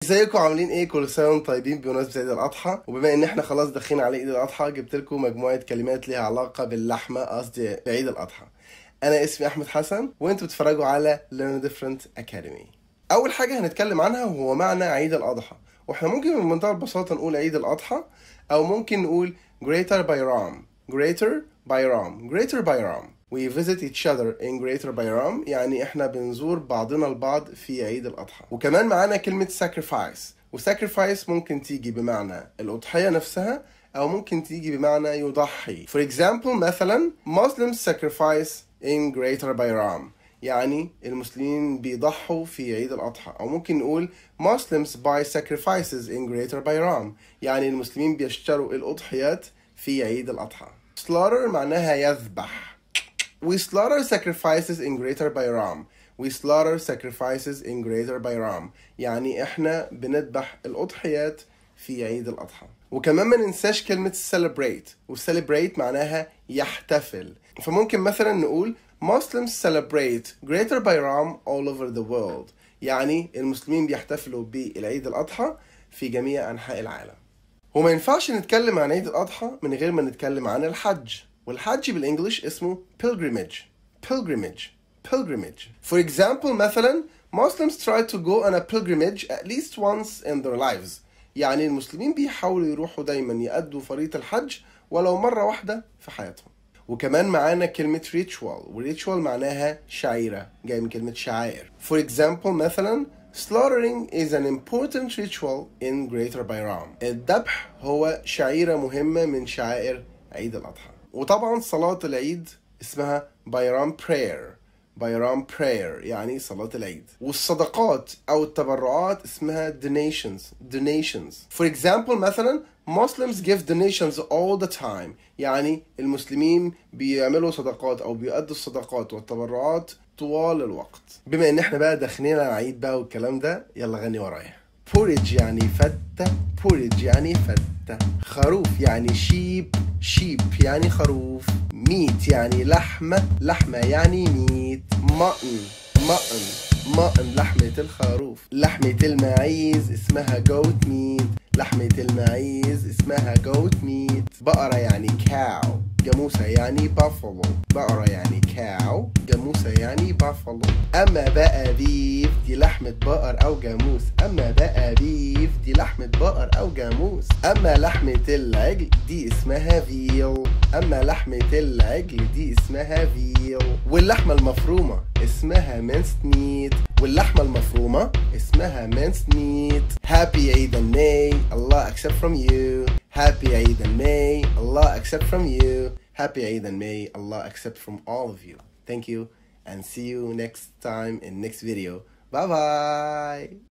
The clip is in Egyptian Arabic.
ازيكم عاملين ايه كل سنه وانتم طيبين بمناسبه عيد الاضحى وبما ان احنا خلاص داخلين على عيد الاضحى جبت لكم مجموعه كلمات ليها علاقه باللحمه قصدي بعيد الاضحى انا اسمي احمد حسن وانتوا بتتفرجوا على Learn Different Academy اول حاجه هنتكلم عنها وهو معنى عيد الاضحى واحنا ممكن بمنتهى البساطه نقول عيد الاضحى او ممكن نقول Greater Bayram Greater Bayram Greater Bayram We visit each other in Greater Bayram يعني احنا بنزور بعضنا البعض في عيد الأضحى وكمان معانا كلمة sacrifice وsacrifice ممكن تيجي بمعنى الأضحية نفسها أو ممكن تيجي بمعنى يضحي For example مثلا Muslims sacrifice in Greater Bayram يعني المسلمين بيضحوا في عيد الأضحى أو ممكن نقول Muslims buy sacrifices in Greater Bayram يعني المسلمين بيشتروا الأضحيات في عيد الأضحى slaughter معناها يذبح We slaughter sacrifices in Greater Bayram. We slaughter sacrifices in Greater Bayram. يعني احنا بنذبح الأضحيات في عيد الأضحى. وكمان ما ننساش كلمة celebrate. و celebrate معناها يحتفل. فممكن مثلا نقول Muslims celebrate Greater Bayram all over the world. يعني المسلمين بيحتفلوا بالعيد الأضحى في جميع أنحاء العالم. وما ينفعش نتكلم عن عيد الأضحى من غير ما نتكلم عن الحج. والحج بالانجلش اسمه pilgrimage pilgrimage pilgrimage for example مثلا Muslims try to go on a pilgrimage at least once in their lives يعني المسلمين بيحاولوا يروحوا دايما يأدوا فريضة الحج ولو مرة واحدة في حياتهم وكمان معانا كلمة ritual وريتشوال معناها شعيرة جاي من كلمة شعائر for example مثلا Slaughtering is an important ritual in Greater Bayram. الذبح هو شعيرة مهمة من شعائر عيد الأضحى. وطبعا صلاة العيد اسمها بايرام براير بايرام براير يعني صلاة العيد والصدقات أو التبرعات اسمها donations donations for example مثلا Muslims give donations all the time يعني المسلمين بيعملوا صدقات أو بيؤدوا الصدقات والتبرعات طوال الوقت بما ان احنا بقى داخلين على العيد بقى والكلام ده يلا غني ورايا بوريج يعني فتة بوريج يعني فتة خروف يعني شيب شيب يعني خروف ميت يعني لحمة لحمة يعني ميت مقن مقن مقن لحمة الخروف لحمة المعيز اسمها جوت ميت لحمة المعيز اسمها جوت ميت بقرة يعني كاو جاموسة يعني بافلو بقرة يعني كاو جاموسة يعني بافلو أما بقى بيف دي لحمة بقر أو جاموس أما بقى بيف دي لحمة بقر أو جاموس أما لحمة العجل دي اسمها فيل أما لحمة العجل دي اسمها فيل واللحمة المفرومة اسمها مينست ميت واللحمة المفرومة اسمها مينست ميت هابي عيد الناي الله accept from you Happy Eid and May Allah accept from you Happy Eid and May Allah accept from all of you Thank you and see you next time in next video Bye bye